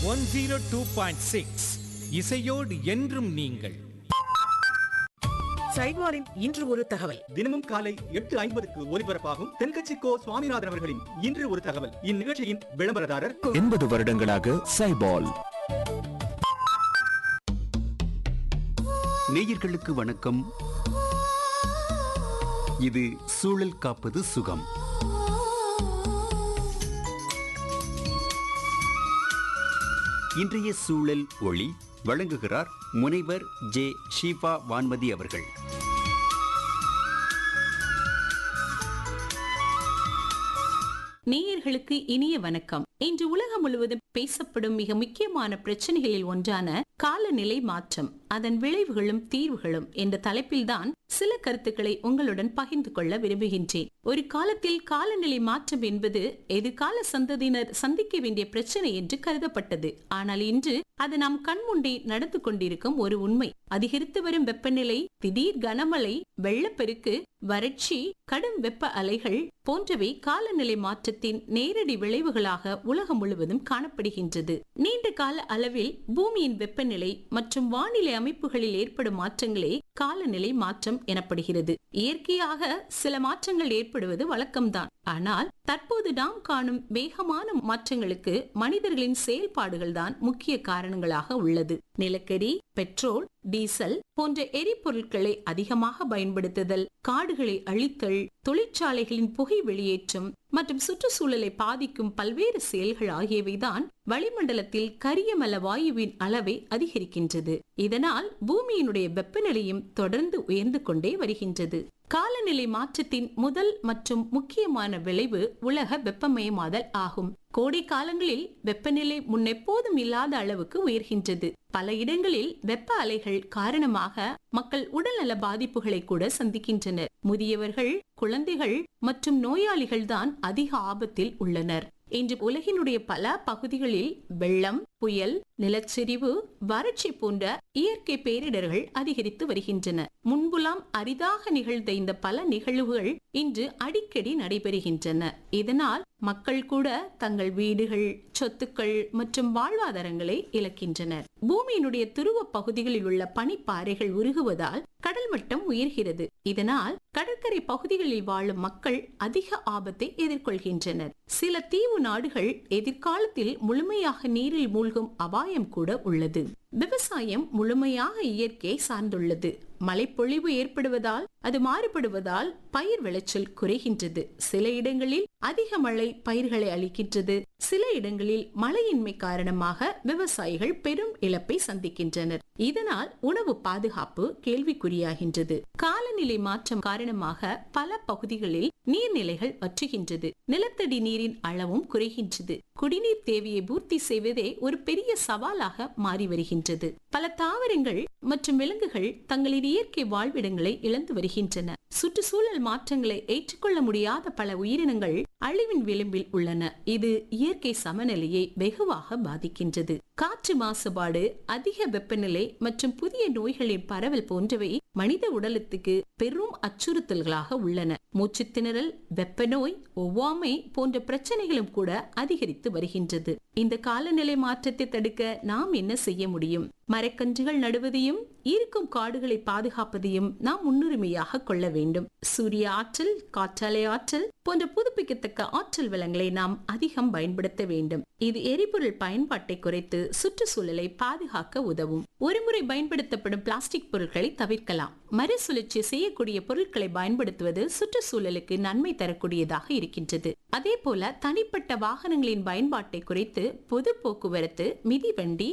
one zero two point six இசையோடு என்றும் நீங்கள் சைட்வாரின் இன்று ஒரு தகவல் தினமும் காலை எட்டு ஐம்பதுக்கு ஒலிபரப்பாகும் தென்கட்சி கோ சுவாமிநாதன் அவர்களின் இன்று ஒரு தகவல் இந்நிகழ்ச்சியின் விளம்பரதாரர் எண்பது வருடங்களாக சைபால் நேயர்களுக்கு வணக்கம் இது சூழல் காப்பது சுகம் இன்றைய சூழல் ஒளி வழங்குகிறார் முனைவர் ஜே ஷீபா வான்மதி அவர்கள் நேயர்களுக்கு இனிய வணக்கம் இன்று உலகம் முழுவதும் பேசப்படும் மிக முக்கியமான பிரச்சனைகளில் ஒன்றான காலநிலை மாற்றம் அதன் விளைவுகளும் தீர்வுகளும் என்ற தலைப்பில்தான் சில கருத்துக்களை உங்களுடன் பகிர்ந்து கொள்ள விரும்புகின்றேன் ஒரு காலத்தில் காலநிலை மாற்றம் என்பது எதிர்கால சந்ததியினர் சந்திக்க வேண்டிய பிரச்சனை என்று கருதப்பட்டது ஆனால் இன்று அது நாம் கண்முண்டே நடந்து கொண்டிருக்கும் ஒரு உண்மை அதிகரித்து வரும் வெப்பநிலை திடீர் கனமழை வெள்ளப்பெருக்கு வறட்சி கடும் வெப்ப அலைகள் போன்றவை காலநிலை மாற்றத்தின் நேரடி விளைவுகளாக உலகம் முழுவதும் காணப்படுகின்றது நீண்ட கால அளவில் பூமியின் வெப்பநிலை மற்றும் வானிலை அமைப்புகளில் ஏற்படும் மாற்றங்களே காலநிலை மாற்றம் எனப்படுகிறது இயற்கையாக சில மாற்றங்கள் ஏற்படுவது வழக்கம்தான் ஆனால் தற்போது நாம் காணும் வேகமான மாற்றங்களுக்கு மனிதர்களின் செயல்பாடுகள் தான் முக்கிய காரணங்களாக உள்ளது நிலக்கரி பெட்ரோல் டீசல் போன்ற எரிபொருட்களை அதிகமாக பயன்படுத்துதல் காடுகளை அழித்தல் தொழிற்சாலைகளின் புகை வெளியேற்றம் மற்றும் சுற்றுச்சூழலை பாதிக்கும் பல்வேறு செயல்கள் ஆகியவைதான் வளிமண்டலத்தில் கரியமல வாயுவின் அளவை அதிகரிக்கின்றது இதனால் பூமியினுடைய வெப்பநிலையும் தொடர்ந்து உயர்ந்து கொண்டே வருகின்றது காலநிலை மாற்றத்தின் முதல் மற்றும் முக்கியமான விளைவு உலக வெப்பமயமாதல் ஆகும் கோடை காலங்களில் வெப்பநிலை முன்னெப்போதும் இல்லாத அளவுக்கு உயர்கின்றது பல இடங்களில் வெப்ப அலைகள் காரணமாக மக்கள் உடல்நல பாதிப்புகளை கூட சந்திக்கின்றனர் முதியவர்கள் குழந்தைகள் மற்றும் நோயாளிகள் தான் அதிக ஆபத்தில் உள்ளனர் இன்று உலகினுடைய பல பகுதிகளில் வெள்ளம் புயல் நிலச்சரிவு வறட்சி போன்ற இயற்கை பேரிடர்கள் அதிகரித்து வருகின்றன முன்புலாம் அரிதாக நிகழ்ந்த இந்த பல நிகழ்வுகள் இன்று அடிக்கடி நடைபெறுகின்றன இதனால் மக்கள் கூட தங்கள் வீடுகள் சொத்துக்கள் மற்றும் வாழ்வாதாரங்களை இழக்கின்றனர் பூமியினுடைய துருவ பகுதிகளில் உள்ள பனிப்பாறைகள் உருகுவதால் கடல் மட்டம் உயர்கிறது இதனால் கடற்கரை பகுதிகளில் வாழும் மக்கள் அதிக ஆபத்தை எதிர்கொள்கின்றனர் சில தீவு நாடுகள் எதிர்காலத்தில் முழுமையாக நீரில் மூழ்கும் அபாயம் கூட உள்ளது விவசாயம் முழுமையாக இயற்கையை சார்ந்துள்ளது மழைப்பொழிவு ஏற்படுவதால் அது மாறுபடுவதால் பயிர் விளைச்சல் குறைகின்றது சில இடங்களில் அதிக மழை பயிர்களை அளிக்கின்றது சில இடங்களில் மழையின்மை காரணமாக விவசாயிகள் பெரும் இழப்பை சந்திக்கின்றனர் இதனால் உணவு பாதுகாப்பு கேள்விக்குறியாகின்றது காலநிலை மாற்றம் காரணமாக பல பகுதிகளில் நீர்நிலைகள் வற்றுகின்றது நிலத்தடி நீரின் அளவும் குறைகின்றது குடிநீர் தேவையை பூர்த்தி செய்வதே ஒரு பெரிய சவாலாக மாறி வருகின்றது பல தாவரங்கள் மற்றும் விலங்குகள் தங்களின் இயற்கை வாழ்விடங்களை இழந்து வருகின்றன சுற்றுச்சூழல் மாற்றங்களை ஏற்றுக்கொள்ள முடியாத பல உயிரினங்கள் அழிவின் விளிம்பில் உள்ளன இது இயற்கை சமநிலையை வெகுவாக பாதிக்கின்றது காற்று மாசுபாடு அதிக வெப்பநிலை மற்றும் புதிய நோய்களின் பரவல் போன்றவை மனித உடலத்துக்கு பெரும் அச்சுறுத்தல்களாக உள்ளன மூச்சு திணறல் வெப்ப நோய் ஒவ்வாமை போன்ற பிரச்சனைகளும் கூட அதிகரித்து வருகின்றது இந்த காலநிலை மாற்றத்தை தடுக்க நாம் என்ன செய்ய முடியும் மரக்கன்றுகள் நடுவதையும் இருக்கும் காடுகளை பாதுகாப்பதையும் நாம் முன்னுரிமையாக கொள்ள வேண்டும் சூரிய ஆற்றல் காற்றாலை ஆற்றல் போன்ற புதுப்பிக்கத்தக்க ஆற்றல் வளங்களை நாம் அதிகம் பயன்படுத்த வேண்டும் இது எரிபொருள் பயன்பாட்டை குறைத்து சுற்றுச்சூழலை பாதுகாக்க உதவும் ஒருமுறை பயன்படுத்தப்படும் பிளாஸ்டிக் பொருட்களை தவிர்க்கலாம் மறுசுழற்சி செய்யக்கூடிய பொருட்களை பயன்படுத்துவது சுற்றுச்சூழலுக்கு நன்மை தரக்கூடியதாக இருக்கின்றது அதே போல தனிப்பட்ட வாகனங்களின் பயன்பாட்டை குறைத்து பொது போக்குவரத்து மிதிவண்டி